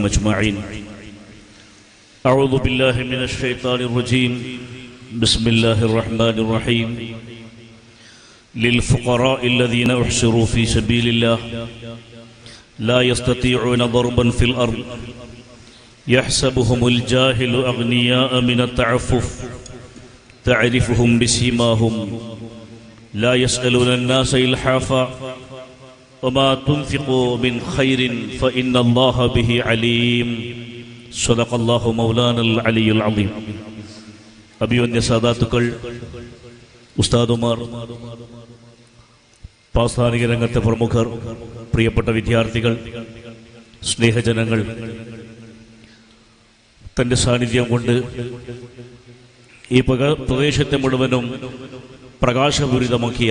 أجمعين أعوذ بالله من الشيطان الرجيم بسم الله الرحمن الرحيم للفقراء الذين احصروا في سبيل الله لا يستطيعون ضربا في الأرض يحسبهم الجاهل أغنياء من التعفف تعرفهم بسيماهم لا يسألون الناس إلحافا وما تنفقوا من خير فإن الله به عليم صدق الله مولانا العلي العظيم അഭിവന്യ സാദാത്തുക്കൾ ഉസ്താദുമാർ പ്രാസ്ഥാനിക രംഗത്തെ പ്രമുഖർ പ്രിയപ്പെട്ട വിദ്യാർത്ഥികൾ സ്നേഹജനങ്ങൾ തന്റെ സാന്നിധ്യം കൊണ്ട് ഈ പ്രക- പ്രദേശത്തെ മുഴുവനും പ്രകാശപൂരിതമാക്കിയ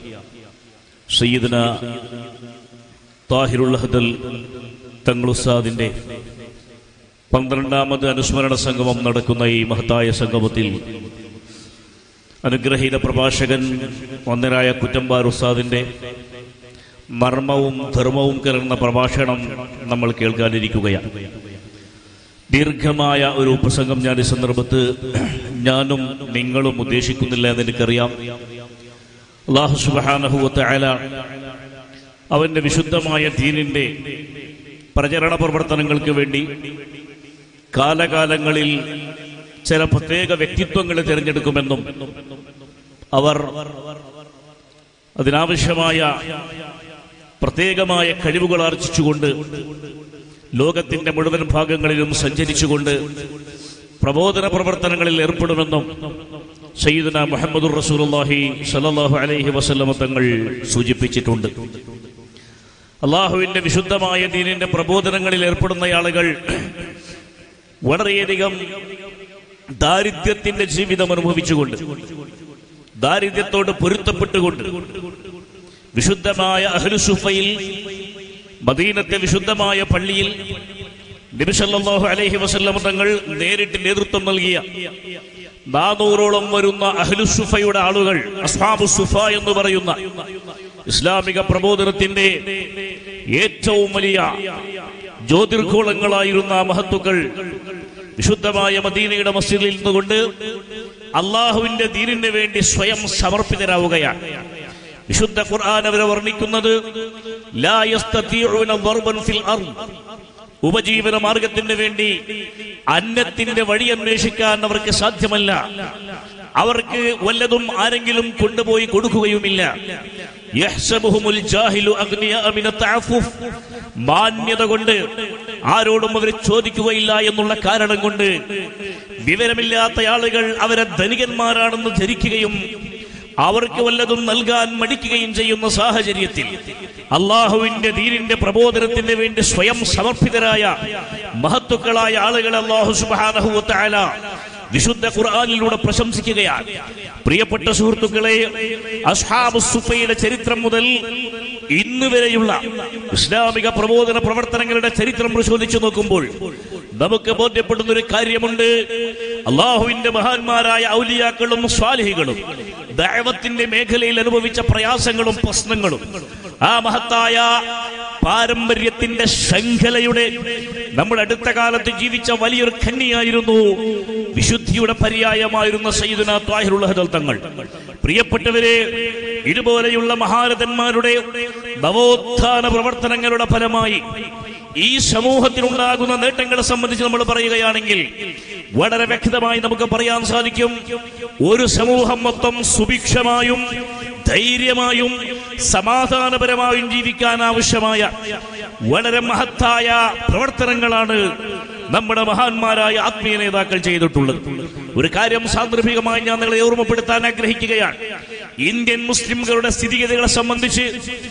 സയ്യിദന താഹിറുൽ ഹദൽ തങ്ങളുസാദിന്റെ പന്ത്രണ്ടാമത് അനുസ്മരണ സംഗമം നടക്കുന്ന ഈ മഹത്തായ സംഗമത്തിൽ അനുഗ്രഹീത പ്രഭാഷകൻ ഒന്നരായ കുറ്റമ്പാർ ഉസ്താദിന്റെ മർമ്മവും ധർമ്മവും കലർന്ന പ്രഭാഷണം നമ്മൾ കേൾക്കാനിരിക്കുകയാണ് ദീർഘമായ ഒരു പ്രസംഗം ഞാൻ ഈ സന്ദർഭത്ത് ഞാനും നിങ്ങളും ഉദ്ദേശിക്കുന്നില്ല എന്ന് എനിക്കറിയാം അള്ളാഹു സുബാനഹുവത്ത് അയല അവന്റെ വിശുദ്ധമായ ദീനിന്റെ പ്രചരണ പ്രവർത്തനങ്ങൾക്ക് വേണ്ടി കാലകാലങ്ങളിൽ ചില പ്രത്യേക വ്യക്തിത്വങ്ങളെ തിരഞ്ഞെടുക്കുമെന്നും അവർ അതിനാവശ്യമായ പ്രത്യേകമായ കഴിവുകൾ ആർജിച്ചുകൊണ്ട് ലോകത്തിന്റെ മുഴുവൻ ഭാഗങ്ങളിലും സഞ്ചരിച്ചുകൊണ്ട് പ്രബോധന പ്രവർത്തനങ്ങളിൽ ഏർപ്പെടുമെന്നും സയ്യിദന മുഹമ്മദുർ റസൂലുള്ളാഹി സല്ലല്ലാഹു അലൈഹി വസല്ലമ തങ്ങൾ സൂചിപ്പിച്ചിട്ടുണ്ട് അള്ളാഹുവിന്റെ വിശുദ്ധമായ ദീനിന്റെ പ്രബോധനങ്ങളിൽ ഏർപ്പെടുന്ന ആളുകൾ വളരെയധികം ദാരിദ്ര്യത്തിന്റെ ജീവിതം അനുഭവിച്ചുകൊണ്ട് ദാരിദ്ര്യത്തോട് പൊരുത്തപ്പെട്ടുകൊണ്ട് വിശുദ്ധമായ അഹ്ലുസുഫയിൽ മദീനത്തെ വിശുദ്ധമായ പള്ളിയിൽ നബിസല്ലാഹു അലൈഹി വസല്ലം തങ്ങൾ നേരിട്ട് നേതൃത്വം നൽകിയ നാനൂറോളം വരുന്ന അഹ്ലുസുഫയുടെ ആളുകൾ അസ്ഹാബു സുഫ എന്ന് പറയുന്ന ഇസ്ലാമിക പ്രബോധനത്തിന്റെ ഏറ്റവും വലിയ ജ്യോതിർഗോളങ്ങളായിരുന്ന ആ മഹത്തുക്കൾ വിശുദ്ധമായ മദീനയുടെ മസ്ജിദിൽ നിന്നുകൊണ്ട് അള്ളാഹുവിന്റെ ദീനിന് വേണ്ടി സ്വയം സമർപ്പിതരാവുകയാണ് വിശുദ്ധ ഖുർആൻ അവരെ വർണ്ണിക്കുന്നത് ലാ യസ്തതീഉന ദർബൻ ഫിൽ അർദ് ഉപജീവന മാർഗത്തിന് വേണ്ടി അന്നത്തിന്റെ വഴി അന്വേഷിക്കാൻ അവർക്ക് സാധ്യമല്ല അവർക്ക് വല്ലതും ആരെങ്കിലും കൊണ്ടുപോയി കൊടുക്കുകയുമില്ല യഹ്സബുഹുമുൽ ജാഹിലു അഗ്നിയാ മിന തഅഫുഫ്. മാന്യത കൊണ്ട് ആരോടും അവർ ചോദിക്കുകയില്ല എന്നുള്ള കാരണം കൊണ്ട് വിവരമില്ലാത്ത ആളുകൾ അവരെ ധനികന്മാരാണെന്ന് ധരിക്കുകയും അവർക്ക് വല്ലതും നൽകാൻ മടിക്കുകയും ചെയ്യുന്ന സാഹചര്യത്തിൽ അള്ളാഹുവിന്റെ ദീനിന്റെ പ്രബോധനത്തിന് വേണ്ടി സ്വയം സമർപ്പിതരായ മഹത്തുക്കളായ ആളുകളെ അള്ളാഹു സുബാനഹുല വിശുദ്ധ ഖുർആാനിലൂടെ പ്രശംസിക്കുകയാണ് പ്രിയപ്പെട്ട സുഹൃത്തുക്കളെ അസ്ഹാബ് സുഫയുടെ ചരിത്രം മുതൽ ഇന്ന് വരെയുള്ള ഇസ്ലാമിക പ്രബോധന പ്രവർത്തനങ്ങളുടെ ചരിത്രം പരിശോധിച്ചു നോക്കുമ്പോൾ നമുക്ക് ബോധ്യപ്പെടുന്ന ഒരു കാര്യമുണ്ട് അള്ളാഹുവിന്റെ മഹാന്മാരായ ഔലിയാക്കളും സ്വാലിഹികളും ദൈവത്തിന്റെ മേഖലയിൽ അനുഭവിച്ച പ്രയാസങ്ങളും പ്രശ്നങ്ങളും ആ മഹത്തായ പാരമ്പര്യത്തിന്റെ ശൃംഖലയുടെ നമ്മുടെ അടുത്ത കാലത്ത് ജീവിച്ച വലിയൊരു ഖന്നിയായിരുന്നു വിശുദ്ധിയുടെ പര്യായമായിരുന്ന സയ്യിദുന ത്വാഹിറുൽ ഹദൽ തങ്ങൾ പ്രിയപ്പെട്ടവരെ ഇതുപോലെയുള്ള മഹാരഥന്മാരുടെ നവോത്ഥാന പ്രവർത്തനങ്ങളുടെ ഫലമായി ഈ സമൂഹത്തിനുണ്ടാകുന്ന നേട്ടങ്ങളെ സംബന്ധിച്ച് നമ്മൾ പറയുകയാണെങ്കിൽ വളരെ വ്യക്തമായി നമുക്ക് പറയാൻ സാധിക്കും ഒരു സമൂഹം മൊത്തം സുഭിക്ഷമായും ധൈര്യമായും സമാധാനപരമായും ജീവിക്കാൻ ആവശ്യമായ വളരെ മഹത്തായ പ്രവർത്തനങ്ങളാണ് നമ്മുടെ മഹാന്മാരായ ആത്മീയ നേതാക്കൾ ചെയ്തിട്ടുള്ളത് ഒരു കാര്യം സാന്ദർഭികമായി ഞാൻ നിങ്ങളെ ഓർമ്മപ്പെടുത്താൻ ആഗ്രഹിക്കുകയാണ് ഇന്ത്യൻ മുസ്ലിംകളുടെ സ്ഥിതിഗതികളെ സംബന്ധിച്ച്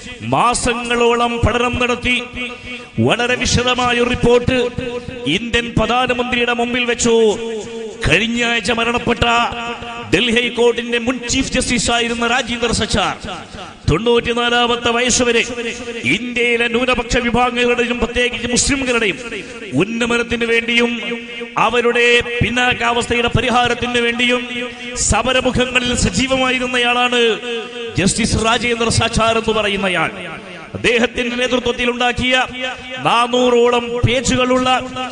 മാസങ്ങളോളം പഠനം നടത്തി വളരെ വിശദമായ ഒരു റിപ്പോർട്ട് ഇന്ത്യൻ പ്രധാനമന്ത്രിയുടെ മുമ്പിൽ വെച്ചു കഴിഞ്ഞ ആഴ്ച മരണപ്പെട്ട ഡൽഹി ഹൈക്കോർട്ടിന്റെ മുൻ ചീഫ് ജസ്റ്റിസ് ആയിരുന്ന രാജീന്ദർ സച്ചാർ തൊണ്ണൂറ്റിനാലാമത്തെ വയസ്സ് വരെ ഇന്ത്യയിലെ ന്യൂനപക്ഷ വിഭാഗങ്ങളുടെയും പ്രത്യേകിച്ച് മുസ്ലിംകളുടെയും ഉന്നമനത്തിന് വേണ്ടിയും അവരുടെ പിന്നാക്കാവസ്ഥയുടെ പരിഹാരത്തിന് വേണ്ടിയും സമരമുഖങ്ങളിൽ സജീവമായിരുന്നയാളാണ് ജസ്റ്റിസ് രാജേന്ദ്ര സാച്ചാർ എന്ന് പറയുന്നയാൾ അദ്ദേഹത്തിന്റെ നേതൃത്വത്തിൽ ഉണ്ടാക്കിയ നാനൂറോളം പേജുകളുള്ള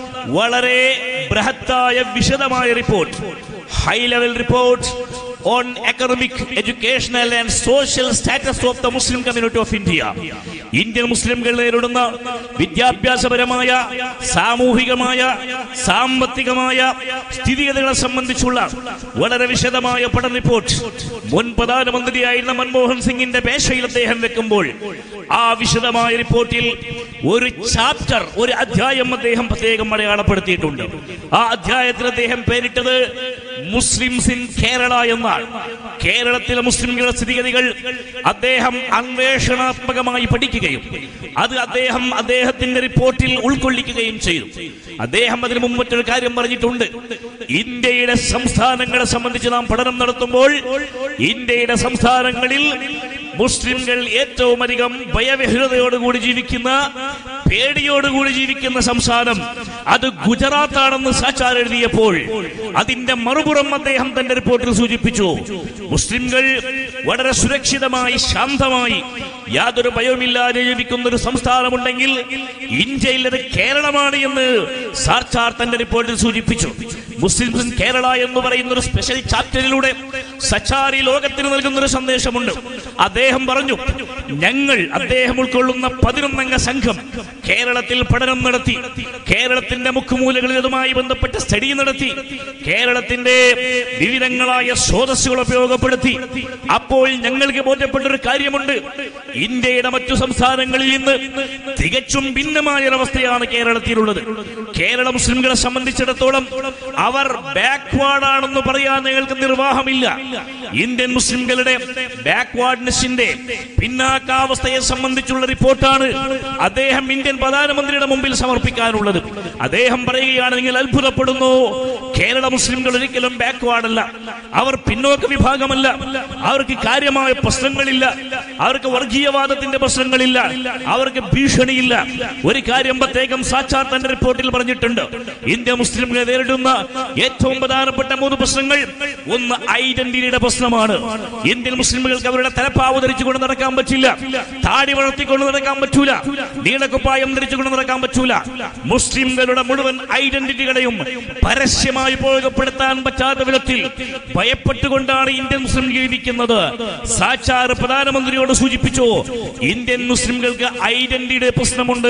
വളരെ ബൃഹത്തായ വിശദമായ report high level report on economic educational and social status of the Muslim community of India Indian മുസ്ലിംകൾ നേരിടുന്ന വിദ്യാഭ്യാസപരമായ സാമൂഹികമായ സാമ്പത്തികമായ സ്ഥിതിഗതികളെ സംബന്ധിച്ചുള്ള വളരെ വിശദമായ പഠന റിപ്പോർട്ട് മുൻ പ്രധാനമന്ത്രിയായിരുന്ന മൻമോഹൻ സിംഗിന്റെ പേശയിൽ അദ്ദേഹം വെക്കുമ്പോൾ ആ വിശദമായ റിപ്പോർട്ടിൽ ഒരു ചാപ്റ്റർ ഒരു അധ്യായം അദ്ദേഹം പ്രത്യേകം അടയാളപ്പെടുത്തിയിട്ടുണ്ട് ആ അധ്യായത്തിൽ അദ്ദേഹം പേരിട്ടത് മുസ്ലിംസ് ഇൻ കേരള എന്നാണ് കേരളത്തിലെ മുസ്ലിംകളുടെ സ്ഥിതിഗതികൾ അദ്ദേഹം അന്വേഷണാത്മകമായി പഠിക്കുകയും അത് അദ്ദേഹം അദ്ദേഹത്തിന്റെ റിപ്പോർട്ടിൽ ഉൾക്കൊള്ളിക്കുകയും ചെയ്തു അദ്ദേഹം അതിനു മുമ്പ് മറ്റൊരു കാര്യം പറഞ്ഞിട്ടുണ്ട് ഇന്ത്യയുടെ സംസ്ഥാനങ്ങളെ സംബന്ധിച്ച് നാം പഠനം നടത്തുമ്പോൾ ഇന്ത്യയുടെ സംസ്ഥാനങ്ങളിൽ മുസ്ലിംകൾ ഏറ്റവും അധികം ഭയവിഹ്വലതയോടുകൂടി ജീവിക്കുന്ന പേടിയോടുകൂടി ജീവിക്കുന്ന സംസ്ഥാനം അത് ഗുജറാത്താണെന്ന് സാച്ചാർ എഴുതിയപ്പോൾ അതിന്റെ മറുപുറം അദ്ദേഹം തന്റെ റിപ്പോർട്ടിൽ സൂചിപ്പിച്ചു മുസ്ലിംകൾ വളരെ സുരക്ഷിതമായി ശാന്തമായി യാതൊരു ഭയവുമില്ലാതെ ജീവിക്കുന്ന ഒരു സംസ്ഥാനമുണ്ടെങ്കിൽ ഇന്ത്യയിൽ അത് കേരളമാണ് എന്ന് സാർച്ചാർ തന്റെ റിപ്പോർട്ടിൽ സൂചിപ്പിച്ചു മുസ്ലിംസ് ഇൻ കേരള എന്ന് പറയുന്ന ഒരു സ്പെഷ്യൽ ചാപ്റ്ററിലൂടെ സച്ചാരി ലോകത്തിന് നൽകുന്ന ഒരു സന്ദേശമുണ്ട് അദ്ദേഹം പറഞ്ഞു ഞങ്ങൾ അദ്ദേഹം ഉൾക്കൊള്ളുന്ന പതിനൊന്നംഗ സംഘം കേരളത്തിൽ പഠനം നടത്തി കേരളത്തിന്റെ മുക്കുമൂലകളിൽ ഇതുമായി ബന്ധപ്പെട്ട സ്റ്റഡി നടത്തി കേരളത്തിന്റെ വിവിധങ്ങളായ സ്രോതസ്സുകൾ ഉപയോഗപ്പെടുത്തി അപ്പോൾ ഞങ്ങൾക്ക് ബോധ്യപ്പെട്ട ഒരു കാര്യമുണ്ട് ഇന്ത്യയുടെ മറ്റു സംസ്ഥാനങ്ങളിൽ നിന്ന് തികച്ചും ഭിന്നമായ ഒരവസ്ഥയാണ് കേരളത്തിലുള്ളത് കേരള മുസ്ലിംകളെ സംബന്ധിച്ചിടത്തോളം അവർ ബാക്ക്വാർഡ് ആണെന്ന് പറയാൻ ഞങ്ങൾക്ക് നിർവാഹമില്ല ഇന്ത്യൻ മുസ്ലിംകളുടെ ബാക്ക്വാർഡ്നെസിന്റെ പിന്നാക്കാവസ്ഥയെ സംബന്ധിച്ചുള്ള റിപ്പോർട്ടാണ് അദ്ദേഹം ഇന്ത്യൻ പ്രധാനമന്ത്രിയുടെ മുമ്പിൽ സമർപ്പിക്കാനുള്ളത് അദ്ദേഹം പറയുകയാണ് നിങ്ങൾ അത്ഭുതപ്പെടുന്നു കേരള മുസ്ലിംകൾ ഒരിക്കലും ബാക്ക്വാർഡ് അല്ല അവർ പിന്നോക്ക വിഭാഗമല്ല അവർക്ക് കാര്യമായ പ്രശ്നങ്ങളില്ല അവർക്ക് വർഗീയവാദത്തിന്റെ പ്രശ്നങ്ങളില്ല അവർക്ക് ഭീഷണിയില്ല ഒരു കാര്യം പ്രത്യേകം സാക്ഷാത് തന്റെ റിപ്പോർട്ടിൽ പറഞ്ഞിട്ടുണ്ട് ഇന്ത്യ മുസ്ലിംകളെ നേരിടുന്ന ഏറ്റവും പ്രധാനപ്പെട്ട മൂന്ന് പ്രശ്നങ്ങൾ ഒന്ന് ഐഡന്റിറ്റിയുടെ പ്രശ്നമാണ് ഇന്ത്യൻ മുസ്ലിംകൾക്ക് അവരുടെ തലപ്പാവ് ധരിച്ചുകൊണ്ട് നടക്കാൻ പറ്റില്ല താടി വളർത്തിക്കൊണ്ട് നടക്കാൻ പറ്റൂല നീളക്കുപ്പായം ധരിച്ചുകൊണ്ട് നടക്കാൻ പറ്റൂല മുസ്ലിംകളുടെ മുഴുവൻ ഐഡന്റിറ്റികളെയും പരസ്യമായി ഉപയോഗപ്പെടുത്താൻ പറ്റാത്ത വിധത്തിൽ ഭയപ്പെട്ടുകൊണ്ടാണ് ഇന്ത്യൻ മുസ്ലിം ജീവിക്കുന്നത് സാച്ചാർ പ്രധാനമന്ത്രിയോട് സൂചിപ്പിച്ചു ഇന്ത്യൻ മുസ്ലിംകൾക്ക് ഐഡന്റിറ്റിയുടെ പ്രശ്നമുണ്ട്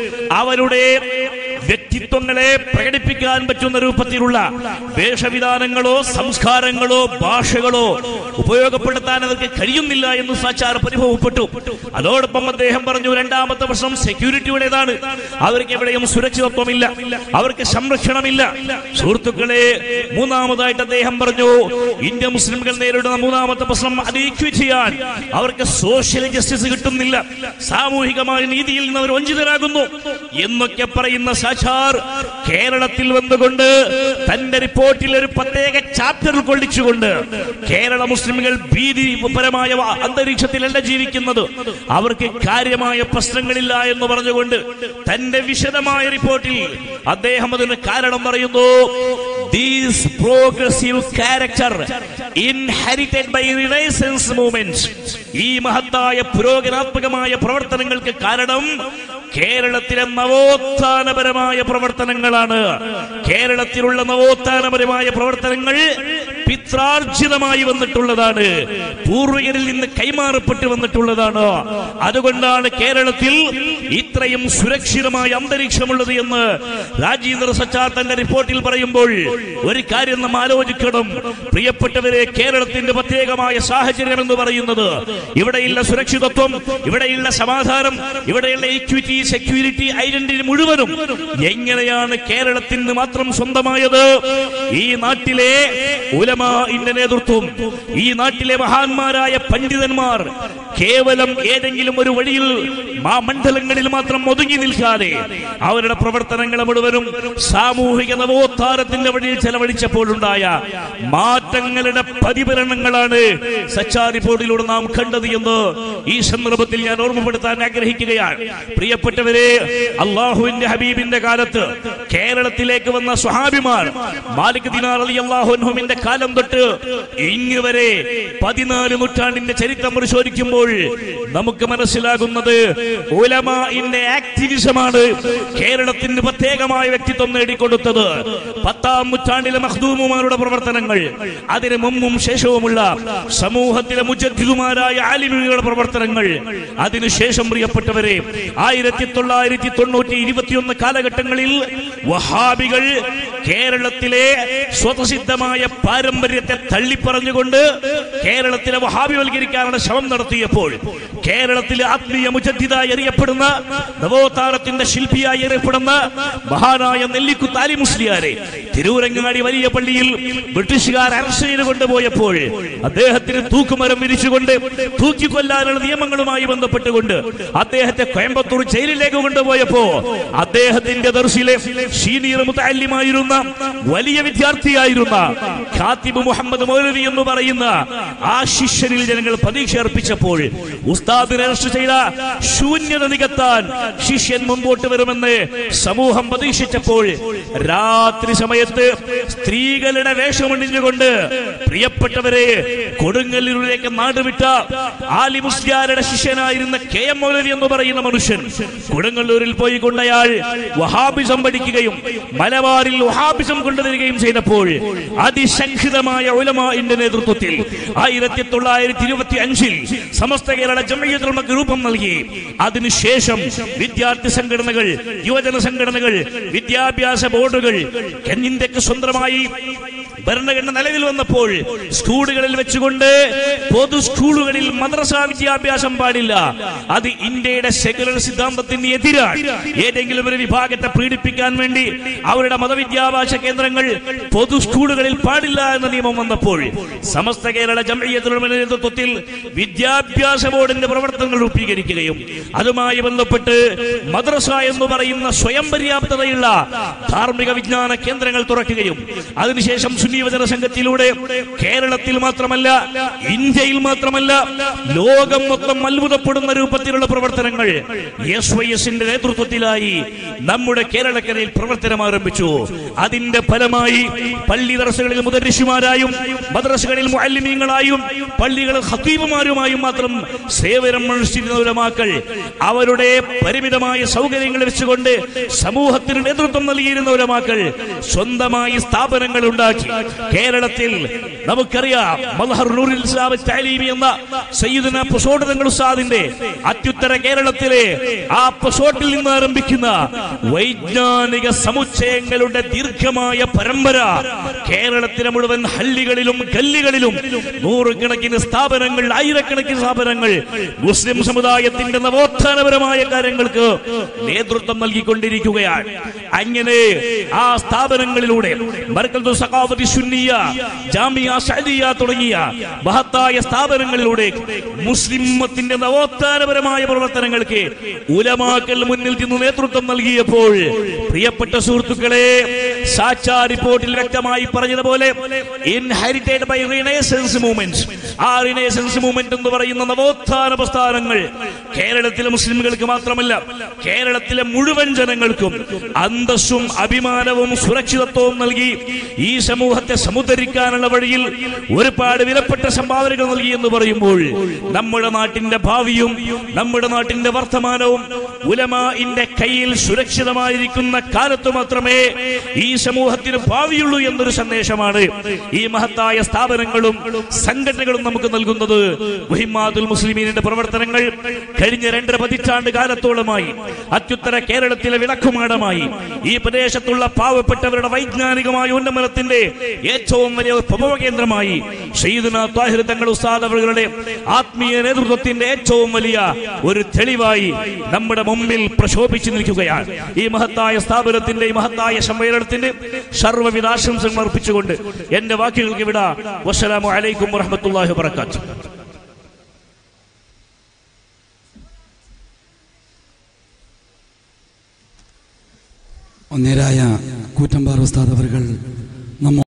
അവരുടെ വ്യക്തിത്വങ്ങളെ പ്രകടിപ്പിക്കാൻ പറ്റുന്ന രൂപത്തിലുള്ള വേഷവിധാനങ്ങളോ സംസ്കാരങ്ങളോ ഭാഷകളോ ഉപയോഗപ്പെടുത്താൻ അവർക്ക് കഴിയുന്നില്ല എന്ന് സാച്ചാർ പരിഭവപ്പെട്ടു അതോടൊപ്പം അദ്ദേഹം പറഞ്ഞു രണ്ടാമത്തെ പ്രശ്നം സെക്യൂരിറ്റിയുടേതാണ് അവർക്ക് എവിടെയും സുരക്ഷിതത്വമില്ല അവർക്ക് സംരക്ഷണമില്ല സുഹൃത്തുക്കളെ മൂന്നാമതായിട്ട് അദ്ദേഹം പറഞ്ഞു ഇന്ത്യ മുസ്ലിംകൾ നേരിടുന്ന മൂന്നാമത്തെ പ്രശ്നം അത് ഈക്വിറ്റ് ചെയ്യാൻ അവർക്ക് സോഷ്യൽ ജസ്റ്റിസ് കിട്ടുന്നില്ല സാമൂഹികമായ നീതിയിൽ നിന്ന് അവർ വഞ്ചിതരാകുന്നു എന്നൊക്കെ പറയുന്ന സാക്ഷാർ കേരളത്തിൽ വന്നുകൊണ്ട് തന്റെ റിപ്പോർട്ടിൽ ഒരു പ്രത്യേക ചാപ്റ്റർ ഉൾക്കൊള്ളിച്ചുകൊണ്ട് കേരള മുസ്ലിംകൾ ഭീതിപരമായ വ- അന്തരീക്ഷത്തിലല്ല ജീവിക്കുന്നത് അവർക്ക് കാര്യമായ പ്രശ്നങ്ങളില്ല എന്ന് പറഞ്ഞുകൊണ്ട് തന്റെ വിശദമായ റിപ്പോർട്ടിൽ അദ്ദേഹം അതിന് കാരണം പറയുന്നു these progressive character inherited by renaissance movement ഈ മഹത്തായ പുരോഗനാത്മകമായ പ്രവർത്തനങ്ങൾക്ക് കാരണം കേരളത്തിലെ നവോത്ഥാനപരമായ പ്രവർത്തനങ്ങളാണ് കേരളത്തിലുള്ള നവോത്ഥാനപരമായ പ്രവർത്തനങ്ങൾ പിത്രാർജിതമായി വന്നിട്ടുള്ളതാണ് പൂർവികരിൽ നിന്ന് കൈമാറപ്പെട്ട് വന്നിട്ടുള്ളതാണ് അതുകൊണ്ടാണ് കേരളത്തിൽ ഇത്രയും സുരക്ഷിതമായ അന്തരീക്ഷമുള്ളത് എന്ന് രാജീന്ദ്ര സച്ചാർ തന്റെ റിപ്പോർട്ടിൽ പറയുമ്പോൾ ഒരു കാര്യം നാം ആലോചിക്കണം പ്രിയപ്പെട്ടവരെ കേരളത്തിന്റെ പ്രത്യേകമായ സാഹചര്യം എന്ന് പറയുന്നത് ഇവിടെയുള്ള സുരക്ഷിതത്വം ഇവിടെയുള്ള സമാധാനം ഇവിടെയുള്ള ഇക്വിറ്റി സെക്യൂരിറ്റി ഐഡന്റിറ്റി മുഴുവനും എങ്ങനെയാണ് കേരളത്തിന് മാത്രം സ്വന്തമായത് ഈ നാട്ടിലെ ഉലമാന്റെ നേതൃത്വം ഈ നാട്ടിലെ മഹാന്മാരായ പണ്ഡിതന്മാർ കേവലം ഏതെങ്കിലും ഒരു വഴിയിൽ ആ മണ്ഡലങ്ങളിൽ മാത്രം ഒതുങ്ങി നിൽക്കാതെ അവരുടെ പ്രവർത്തനങ്ങളെ മുഴുവനും സാമൂഹിക നവോത്ഥാനത്തിന്റെ വഴിയിൽ ചെലവഴിച്ചപ്പോഴുണ്ടായ മാറ്റങ്ങളുടെ പ്രതിഫലനങ്ങളാണ് സച്ചാ റിപ്പോർട്ടിലൂടെ നാം കണ്ടത് എന്ന് ഈ സന്ദർഭത്തിൽ ഞാൻ ഓർമ്മപ്പെടുത്താൻ ആഗ്രഹിക്കുകയാണ് പ്രിയപ്പെട്ടവരെ അള്ളാഹുവിന്റെ ഹബീബിന്റെ കാലത്ത് കേരളത്തിലേക്ക് വന്ന സ്വഹാബിമാർ മാലിക് ദിനാർ അലി അള്ളാഹുവിന്റെ കാലം കാലം തൊട്ട് ഇങ്ങ് വരെ പതിനാല് നൂറ്റാണ്ടിന്റെ ചരിത്രം പരിശോധിക്കുമ്പോൾ നമുക്ക് മനസ്സിലാകുന്നത് ഉലമാഇന്റെ ആക്ടിവിസമാണ് കേരളത്തിന് പ്രത്യേകമായ വ്യക്തിത്വം നേടിക്കൊടുത്തത് പത്താം നൂറ്റാണ്ടിലെ മഖ്ദൂമുമാരുടെ പ്രവർത്തനങ്ങൾ അതിന് മുമ്പും ശേഷവുമുള്ള സമൂഹത്തിലെ മുജദ്ദിദുമാരായ ആലിമുകളുടെ പ്രവർത്തനങ്ങൾ അതിനുശേഷം പ്രിയപ്പെട്ടവരെ ആയിരത്തി തൊള്ളായിരത്തി തൊണ്ണൂറ്റി ഇരുപത്തിയൊന്ന് കാലഘട്ടങ്ങളിൽ വഹാബികൾ കേരളത്തിലെ സ്വതസിദ്ധമായ പാരമ്പര്യത്തെ തള്ളിപ്പറഞ്ഞുകൊണ്ട് കേരളത്തിലെ വഹാബിവൽക്കരിക്കാനുള്ള ശ്രമം നടത്തിയപ്പോൾ കേരളത്തിലെ ആത്മീയ മുജദ്ദിദായി അറിയപ്പെടുന്ന നവോത്ഥാനത്തിന്റെ ശില്പിയായി അറിയപ്പെടുന്ന മഹാനായ നെല്ലിക്കുത്ത് അലി മുസ്ലിയാരെ തിരൂരങ്ങാടി വലിയ പള്ളിയിൽ ബ്രിട്ടീഷുകാർ അറസ്റ്റ് ചെയ്ത് കൊണ്ടുപോയപ്പോൾ അദ്ദേഹത്തിന് തൂക്കുമരം വിരിച്ചുകൊണ്ട് തൂക്കിക്കൊല്ലാനുള്ള നിയമങ്ങളുമായി ബന്ധപ്പെട്ടുകൊണ്ട് അദ്ദേഹത്തെ കോയമ്പത്തൂർ ജയിലിലേക്ക് കൊണ്ടുപോയപ്പോ അദ്ദേഹത്തിന്റെ ദർശിലെ സീനിയർ മുത്തല്യമായിരുന്ന വലിയ വിദ്യാർത്ഥിയായിരുന്ന ഖാത്തിബ് മുഹമ്മദ് മൗലവി എന്ന് പറയുന്ന ആ ശിഷ്യനിൽ ജനങ്ങൾ പ്രതീക്ഷ അർപ്പിച്ചപ്പോൾ ഉസ്താദിനെ അറസ്റ്റ് ചെയ്ത ശൂന്യത നികത്താൻ ശിഷ്യൻ മുമ്പോട്ട് വരുമെന്ന് സമൂഹം പ്രതീക്ഷിച്ചപ്പോൾ രാത്രി സമയത്ത് സ്ത്രീകളുടെ വേഷമണിഞ്ഞുകൊണ്ട് പ്രിയപ്പെട്ടവരെ കൊടുങ്ങല്ലൂരിലേക്ക് നാടുവിട്ട ആലി മുസ്ലിയാരുടെ ശിഷ്യനായിരുന്ന കെ എം മൗലവി എന്ന് പറയുന്ന മനുഷ്യൻ കൊടുങ്ങല്ലൂരിൽ പോയി കൊണ്ടയാൾ വഹാബിസം പഠിക്കുകയും മലബാറിൽ വഹാബിസം കൊണ്ടുവരികയും ചെയ്തപ്പോൾ അതിശംഖിതമായ ഉലമാന്റെ നേതൃത്വത്തിൽ ആയിരത്തി തൊള്ളായിരത്തി ഇരുപത്തി അഞ്ചിൽ സമസ്ത കേരള ജമയത്തുമക്ക് രൂപം നൽകി അതിനുശേഷം വിദ്യാർത്ഥി സംഘടനകൾ യുവജന സംഘടനകൾ വിദ്യാഭ്യാസ ബോർഡുകൾ ഇന്ത്യക്ക് സ്വന്തമായി ഭരണഘടന നിലവിൽ വന്നപ്പോൾ സ്കൂളുകളിൽ വെച്ചുകൊണ്ട് പൊതു സ്കൂളുകളിൽ മദ്രസ വിദ്യാഭ്യാസം പാടില്ല അത് ഇന്ത്യയുടെ സെക്യുലർ സിദ്ധാന്തത്തിന് എതിരാണ് ഏതെങ്കിലും ഒരു വിഭാഗത്തെ പീഡിപ്പിക്കാൻ വേണ്ടി അവരുടെ മതവിദ്യാഭ്യാസ കേന്ദ്രങ്ങൾ പൊതു സ്കൂളുകളിൽ പാടില്ല എന്ന നിയമം വന്നപ്പോൾ സമസ്ത കേരള ജമയത്തിലുള്ള നേതൃത്വത്തിൽ വിദ്യാഭ്യാസ ബോർഡിന്റെ പ്രവർത്തനങ്ങൾ രൂപീകരിക്കുകയും അതുമായി ബന്ധപ്പെട്ട് മദ്രസ എന്ന് പറയുന്ന സ്വയം പര്യാപ്തതയുള്ള ധാർമ്മിക വിജ്ഞാന കേന്ദ്രങ്ങൾ തുറക്കുകയും അതിനുശേഷം സുന്നിവചന സംഘത്തിലൂടെ കേരളത്തിൽ മാത്രമല്ല ഇന്ത്യയിൽ മാത്രമല്ല ലോകം മൊത്തം അത്ഭുതപ്പെടുന്ന രൂപത്തിലുള്ള പ്രവർത്തനങ്ങൾ എസ് വൈ എസിന്റെ നേതൃത്വത്തിലായി നമ്മുടെ കേരളക്കരയിൽ പ്രവർത്തനം ആരംഭിച്ചു അതിന്റെ ഫലമായി പള്ളി ദർശകളിൽ മുദരിശുമാരായും മദ്രസകളിൽ മുഅല്ലിമീങ്ങളായും പള്ളികളിൽ ഖത്തീബുമാരുമായും മാത്രം സേവനം അനുഷ്ഠിക്കുന്ന ഉലമാക്കൾ അവരുടെ പരിമിതമായ സൗകര്യങ്ങൾ വെച്ചുകൊണ്ട് സമൂഹത്തിന് നേതൃത്വം നൽകിയിരുന്ന ഉലമാക്കൾ സ്വന്തമായി സ്ഥാപനങ്ങൾ ഉണ്ടാക്കി കേരളത്തിൽ നമുക്കറിയാം മൽഹർ നൂറുൽ ഇസ്ലാം താലീമി എന്ന സയ്യിദുന പൊസോട്ട് തങ്ങൾ ഉസ്താദിന്റെ അത്യുത്തര കേരളത്തിലെ ആ പൊസോട്ടിൽ നിന്ന് ആരംഭിക്കുന്ന വൈജ്ഞാനിക സമുച്ചയങ്ങളുടെ ദീർഘമായ പരമ്പര കേരളത്തിലെ മുഴുവൻ ഹള്ളികളിലും ഗല്ലികളിലും നൂറുകണക്കിന് സ്ഥാപനങ്ങൾ ആയിരക്കണക്കിന് സ്ഥാപനങ്ങൾ മുസ്ലിം സമുദായത്തിന്റെ നവോത്ഥാനപരമായ കാര്യങ്ങൾക്ക് നേതൃത്വം നൽകിക്കൊണ്ടിരിക്കുകയാണ് അങ്ങനെ ആ സ്ഥാപനങ്ങളിലൂടെ മർക്കൽ സഖാഫത്തി സുന്നിയ ജാമിയ സഅദിയ തുടങ്ങിയ മഹത്തായ സ്ഥാപനങ്ങളിലൂടെ മുസ്ലിം ഉമ്മത്തിന്റെ നവോത്ഥാനപരമായ പ്രവർത്തനങ്ങൾക്ക് ഉലമാക്കൽ മുന്നിൽ നിന്ന് നേതൃത്വം നൽകിയപ്പോൾ പ്രിയപ്പെട്ട സുഹൃത്തുക്കളെ സാച്ചാ റിപ്പോർട്ടിൽ വ്യക്തമായി പറഞ്ഞതുപോലെ ഇൻഹെറിറ്റഡ് ബൈ റിനേസൻസ് മൂവ്മെന്റ് ആ റിനേസൻസ് മൂവ്മെന്റ് എന്ന് പറയുന്ന നവോത്ഥാന പ്രസ്ഥാനങ്ങൾ കേരളത്തിലെ മുസ്ലിമുകൾക്ക് മാത്രമല്ല കേരളത്തിലെ മുഴുവൻ ജനങ്ങൾക്കും അന്തസ്സും അഭിമാനവും സുരക്ഷിതത്വവും നൽകി ഈ സമൂഹത്തെ സമുദ്ധരിക്കാനുള്ള വഴിയിൽ ഒരുപാട് വിലപ്പെട്ട സംഭാവനകൾ നൽകി എന്ന് പറയുമ്പോൾ നമ്മുടെ നാട്ടിന്റെ ഭാവിയും നമ്മുടെ നാട്ടിന്റെ വർത്തമാനവും ഉലമാന്റെ കയ്യിൽ സുരക്ഷിതമായിരിക്കുന്ന കാലത്ത് മാത്രമേ ഈ സമൂഹത്തിന് ഭാവിയുള്ളൂ എന്നൊരു സന്ദേശമാണ് ഈ മഹത്തായ സ്ഥാപനങ്ങളും സംഘടനകളും നമുക്ക് നൽകുന്നത് മുഹിമാദുൽ മുസ്ലിമീനിന്റെ പ്രവർത്തനങ്ങൾ കഴിഞ്ഞ രണ്ടര പതിറ്റാണ്ട് കാലത്തോളമായി അത്യുത്തര കേരളത്തിലെ വിളക്കുമാടമായി ഈ പ്രദേശത്തുള്ള പാവപ്പെട്ടവരുടെ വൈജ്ഞാനികമായ ഉന്നമനത്തിന്റെ ഏറ്റവും വലിയ പ്രഭവ കേന്ദ്രമായി ഷെയ്ദുന താഹിർ തങ്ങൾ ഉസ്താദ് അവരുടെ ആത്മീയ നേതൃത്വത്തിന്റെ ഏറ്റവും വലിയ ഒരു തെളിവായി നമ്മുടെ മുമ്പിൽ പ്രശോഭിച്ചു നിൽക്കുകയാണ് ഈ മഹത്തായ സ്ഥാപനത്തിന്റെ ഈ മഹത്തായ സമ്മേളനത്തിന്റെ സർവ്വവിധ ആശംസകൾ അർപ്പിച്ചുകൊണ്ട് എന്റെ വാക്കുകൾക്ക് വിട വസ്സലാമു അലൈക്കും വറഹമത്തുള്ളാഹി വബറകാതുഹു ഒന്നേരായ കൂറ്റമ്പാറ ഉസ്താദ് അവർ നമ്മ